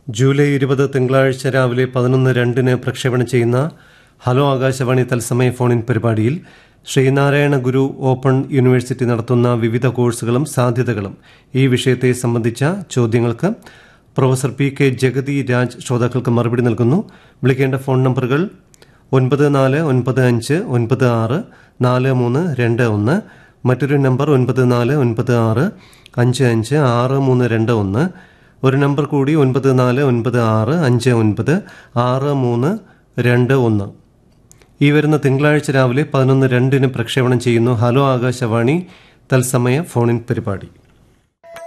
July ഇരുപത് തിങ്കളാഴ്ച രാവിലെ പതിനൊന്ന് രണ്ടിന് പ്രക്ഷേപണം ചെയ്യുന്ന ഹലോ ആകാശവാണി തത്സമയ ഫോണിൻ പരിപാടിയിൽ ശ്രീനാരായണ ഗുരു ഓപ്പൺ യൂണിവേഴ്സിറ്റി നടത്തുന്ന വിവിധ കോഴ്സുകളും സാധ്യതകളും ഈ വിഷയത്തെ സംബന്ധിച്ച ചോദ്യങ്ങൾക്ക് professor P K Jagathi Raj ശ്രോതാക്കൾക്ക് മറുപടി നൽകുന്നു വിളിക്കേണ്ട ഫോൺ നമ്പറുകൾ ഒൻപത് നാല് ഒൻപത് അഞ്ച് ഒൻപത് ആറ് നാല് മൂന്ന് രണ്ട് ഒന്ന് മറ്റൊരു നമ്പർ ഒൻപത് നാല് ഒൻപത് ആറ് അഞ്ച് അഞ്ച് ആറ് മൂന്ന് രണ്ട് ഒന്ന് ഒരു നമ്പർ കൂടി ഒൻപത് നാല് ഒൻപത് ആറ് അഞ്ച് ഒൻപത് ആറ് മൂന്ന് രണ്ട് ഒന്ന് ഈ വരുന്ന തിങ്കളാഴ്ച രാവിലെ പതിനൊന്ന് രണ്ടിന് പ്രക്ഷേപണം ചെയ്യുന്നു ഹലോ ആകാശവാണി തത്സമയ ഫോണിൻ പരിപാടി